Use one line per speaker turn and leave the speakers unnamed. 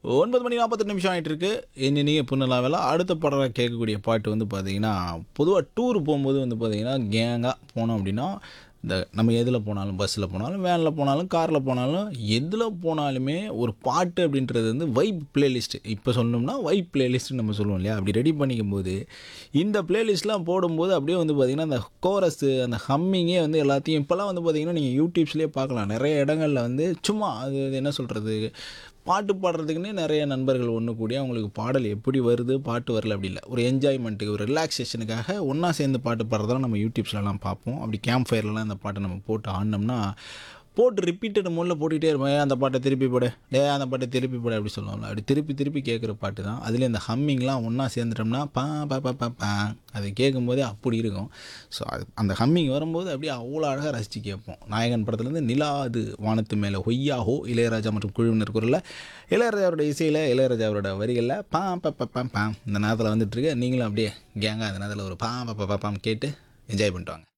ஒன்பது மணி நாற்பத்தெட்டு நிமிஷம் ஆகிட்டு இருக்கு என்ன நீங்கள் புண்ணலாவில் அடுத்த படம் கேட்கக்கூடிய பாட்டு வந்து பார்த்தீங்கன்னா பொதுவாக டூர் போகும்போது வந்து பார்த்தீங்கன்னா கேங்காக போனோம் அப்படின்னா இந்த நம்ம எதில் போனாலும் பஸ்ஸில் போனாலும் வேனில் போனாலும் காரில் போனாலும் எதில் போனாலுமே ஒரு பாட்டு அப்படின்றது வந்து வைப் பிளேலிஸ்ட்டு இப்போ சொல்லணும்னா வைப் பிளேலிஸ்ட்டு நம்ம சொல்லுவோம் இல்லையா அப்படி ரெடி பண்ணிக்கும் போது இந்த பிளேலிஸ்ட்லாம் போடும்போது அப்படியே வந்து பார்த்திங்கன்னா அந்த கோரஸு அந்த ஹம்மிங்கே வந்து எல்லாத்தையும் இப்போல்லாம் வந்து பார்த்திங்கன்னா நீங்கள் யூடியூப்ஸ்லேயே பார்க்கலாம் நிறைய இடங்களில் வந்து சும்மா அது அது என்ன சொல்கிறது பாட்டு பாடுறதுக்குன்னே நிறைய நண்பர்கள் ஒன்று கூடி அவங்களுக்கு பாடல் எப்படி வருது பாட்டு வரல அப்படி இல்லை ஒரு என்ஜாய்மெண்ட்டுக்கு ஒரு ரிலாக்ஸேஷனுக்காக ஒன்றா சேர்ந்து பாட்டு பாடுறதெல்லாம் நம்ம யூடியூப்ஸ்லலாம் பார்ப்போம் அப்படி கேம்ப் ஃபயர்லலாம் அந்த பாட்டை நம்ம போட்டு ஆடினோம்னா போட்டு ரிப்பீட்டட் மோடில் போட்டுகிட்டே இருப்போம் "ஏய், அந்த பாட்டை திருப்பி போடு டே அந்த பாட்டை திருப்பி போடு அப்படி சொல்லுவாங்க அப்படி திருப்பி திருப்பி கேட்குற பாட்டு தான் அதுலேயும் இந்த ஹம்மிங்லாம் ஒன்றா சேர்ந்துட்டோம்னா பா பா பா பா பா அது கேட்கும்போதே அப்படி இருக்கும் ஸோ அது அந்த ஹம்மிங் வரும்போது அப்படியே அவ்வளோ அழகாக ரசித்து கேட்போம் நாயகன் படத்துலேருந்து நிலா அது வானத்து மேலே ஹொய்யா ஹோ இளையராஜா மற்றும் குழுவினர் குரலில் இளையராஜாவோட இசையில் இளையராஜாவோட வரிகளில் பா பா பா பா பா இந்த நேரத்தில் வந்துட்டுருக்கு நீங்களும் அப்படியே கேங்காக அந்த நேரத்தில் ஒரு பா பா பா பா பாம் கேட்டு என்ஜாய் பண்ணிட்டு வாங்க